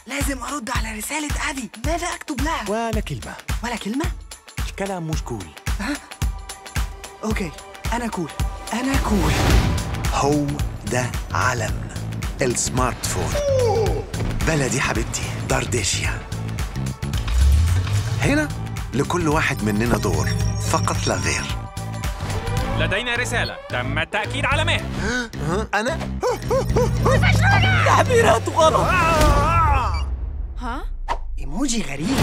لازم أرد على رسالة أبي ماذا أكتب لها؟ ولا كلمة ولا كلمة؟ الكلام مش كول أوكي أنا كول أنا كول هو ده علم السمارت فون بلدي حبيبتي دردشيا هنا لكل واحد مننا دور فقط لا غير لدينا رسالة تم التأكيد على مهر ها؟ أنا تعبيرات غلط ها؟ إيموجي غريب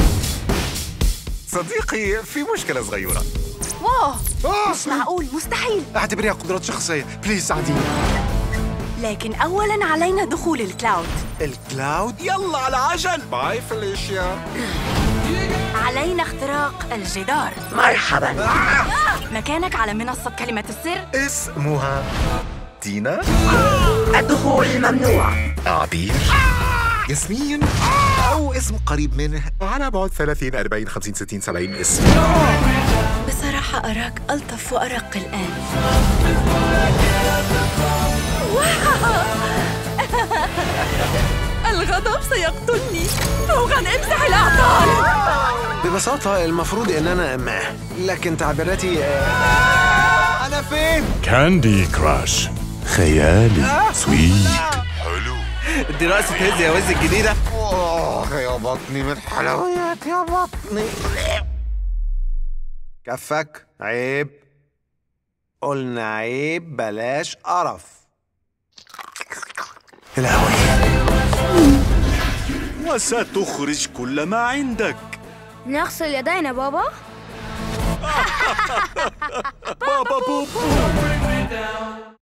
صديقي في مشكلة صغيرة واو مش معقول مستحيل اعتبريها قدرات شخصية بليز ساعديني لكن أولا علينا دخول الكلاود الكلاود يلا على عجل باي فيليشيا علينا اختراق الجدار مرحبا مكانك على منصة كلمة السر اسمها تينا الدخول ممنوع عبير ياسمين أو اسم قريب منه على بعد 30 40 50 60 70 اسم بصراحة أراك ألطف وأرق الآن الغضب سيقتلني فوقا امسح الأعطال ببساطة المفروض إن أنا أمه لكن تعبيراتي آه، أنا فين؟ كاندي كراش خيالي سويت حلو دراسة هز يا وز الجديدة آه يا بطني من حلويات يا بطني كفك عيب قلنا عيب بلاش قرف الهوي وستخرج كل ما عندك نغسل يدينا بابا بابا بوبو